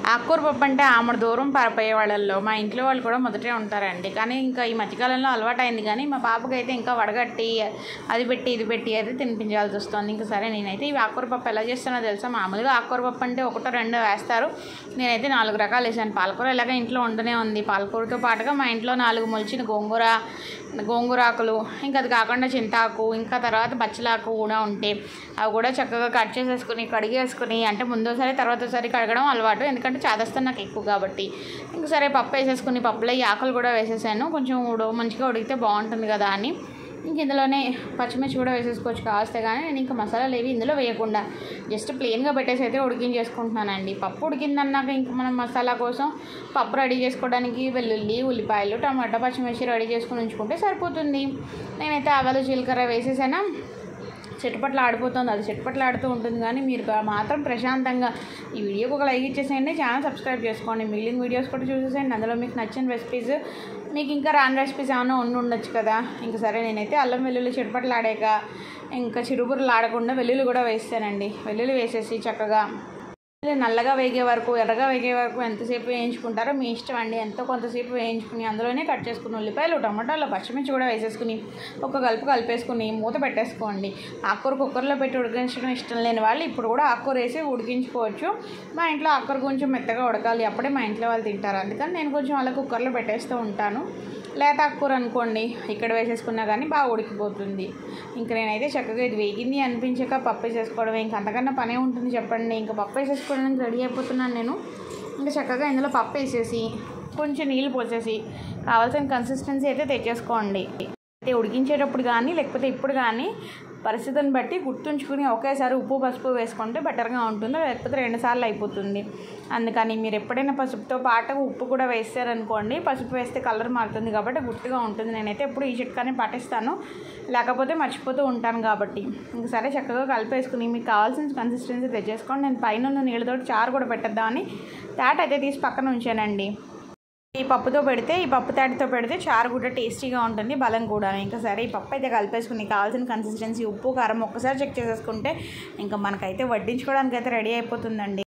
ఆకుకూర పప్పు అంటే ఆమె దూరం పారిపోయే వాళ్ళల్లో మా ఇంట్లో వాళ్ళు కూడా మొదటే ఉంటారండి కానీ ఇంకా ఈ మధ్యకాలంలో అలవాటైంది కానీ మా పాపకి అయితే ఇంకా వడగట్టి అది పెట్టి ఇది పెట్టి అయితే తినిపించాల్సి వస్తుంది ఇంకా సరే నేనైతే ఈ ఆకుకూర పప్పు ఎలా చేస్తానో తెలుసా మామూలుగా ఆకుకూర పప్పు అంటే ఒకటో రెండో వేస్తారు నేనైతే నాలుగు రకాలు వేసాను పాలకూర ఇలాగ ఇంట్లో ఉండనే ఉంది పాలకూరతో పాటుగా మా ఇంట్లో నాలుగు మొలిచిన గోంగూర గోంగూర ఆకులు ఇంకా అది కాకుండా చింతాకు ఇంకా తర్వాత బచ్చలాకు కూడా ఉంటే అవి కూడా చక్కగా కట్ చేసేసుకుని కడిగేసుకుని అంటే ముందోసారి తర్వాతసారి కడగడం అలవాటు ఎందుకంటే చాదస్తాను నాకు ఎక్కువ కాబట్టి ఇంక సరే పప్పు వేసేసుకుని పప్పులో ఈ ఆకులు కూడా వేసేసాను కొంచెం ఉడు మంచిగా ఉడికితే బాగుంటుంది కదా అని ఇంక ఇందులోనే పచ్చిమిర్చి కూడా వేసేసుకోవచ్చు కాస్తే కానీ నేను ఇంకా మసాలాలు ఏవి ఇందులో వేయకుండా జస్ట్ ప్లెయిన్గా పెట్టేసి అయితే ఉడికించేసుకుంటున్నానండి పప్పు ఉడికిందన్నాక ఇంకా మనం మసాలా కోసం పప్పు రెడీ చేసుకోవడానికి వెల్లుల్లి ఉల్లిపాయలు టమాటా పచ్చిమిర్చి రెడీ చేసుకుని ఉంచుకుంటే సరిపోతుంది నేనైతే ఆవాలు జీలకర్ర వేసేసాను చెట్టుపట్ల ఆడిపోతుంది అది చెట్టుపట్ల ఆడుతూ ఉంటుంది కానీ మీరు కా- మాత్రం ప్రశాంతంగా ఈ వీడియోకి ఒక లైక్ ఇచ్చేసేయండి ఛానల్ సబ్స్క్రైబ్ చేసుకోండి మిగిలిన వీడియోస్ కూడా చూసేసేయండి అందులో మీకు నచ్చిన రెసిపీస్ మీకు ఇంకా రాని రెసిపీస్ ఏమైనా ఉండి ఉండొచ్చు కదా ఇంకా సరే నేనైతే అల్లం వెల్లుల్లి చెట్టుపట్ల ఆడాక ఇంకా చిరుబుర్రలు ఆడకుండా వెల్లుల్లి కూడా వేస్తానండి వెల్లుల్లి వేసేసి చక్కగా ఇది నల్లగా వేగే వరకు ఎర్రగా వేగే వరకు ఎంతసేపు వేయించుకుంటారో మీ ఇష్టం అండి ఎంతో కొంతసేపు వేయించుకుని అందులోనే కట్ చేసుకుని ఉల్లిపాయలు టమాటాలు పచ్చిమిర్చి కూడా వేసేసుకుని ఒక కలుపు కలిపేసుకుని మూత పెట్టేసుకోండి ఆకుకూర కుక్కర్లో పెట్టి ఉడికించడం ఇష్టం లేని వాళ్ళు ఇప్పుడు కూడా ఆకుకూర వేసి ఉడికించుకోవచ్చు మా ఇంట్లో ఆకుకూర కొంచెం మెత్తగా ఉడకాలి అప్పుడే మా ఇంట్లో వాళ్ళు తింటారు అందుకని నేను కొంచెం అలా కుక్కర్లో పెట్టేస్తూ ఉంటాను లేత ఆకుకూర అనుకోండి ఇక్కడ వేసేసుకున్నా కానీ బాగా ఉడికిపోతుంది ఇంకా నేనైతే చక్కగా ఇది వేగింది అనిపించాక పప్పు వేసేసుకోవడం ఇంకా అంతకన్నా పనే ఉంటుంది చెప్పండి ఇంకా పప్పు వేసేసుకోవడానికి రెడీ అయిపోతున్నాను నేను ఇంకా చక్కగా ఇందులో పప్పు వేసేసి కొంచెం నీళ్ళు పోసేసి కావాల్సిన కన్సిస్టెన్సీ అయితే తెచ్చేసుకోండి అయితే ఉడికించేటప్పుడు కానీ లేకపోతే ఇప్పుడు కానీ పరిస్థితిని బట్టి గుర్తుంచుకుని ఒకేసారి ఉప్పు పసుపు వేసుకుంటే బెటర్గా ఉంటుంది లేకపోతే రెండుసార్లు అయిపోతుంది అందుకని మీరు ఎప్పుడైనా పసుపుతో పాటు ఉప్పు కూడా వేస్తారనుకోండి పసుపు వేస్తే కలర్ మారుతుంది కాబట్టి గుర్తుగా ఉంటుంది నేనైతే ఎప్పుడు ఈ చిట్కానే పాటిస్తాను లేకపోతే మర్చిపోతూ ఉంటాను కాబట్టి ఇంక సరే చక్కగా కలిపేసుకుని మీకు కావాల్సిన కన్సిస్టెన్సీ తెచ్చేసుకోండి నేను పైన ఉన్న నీళ్ళతో చారు కూడా పెట్టేద్దామని తాట అయితే తీసి పక్కన ఉంచానండి ఈ పప్పుతో పెడితే ఈ పప్పు తాటితో పెడితే చారు కూడా టేస్టీగా ఉంటుంది బలం కూడా ఇంకా సరే ఈ పప్పు అయితే కలిపేసుకుని కావాల్సిన కన్సిస్టెన్సీ ఉప్పు కారం ఒక్కసారి చెక్ చేసేసుకుంటే ఇంకా మనకైతే వడ్డించుకోవడానికి అయితే రెడీ అయిపోతుందండి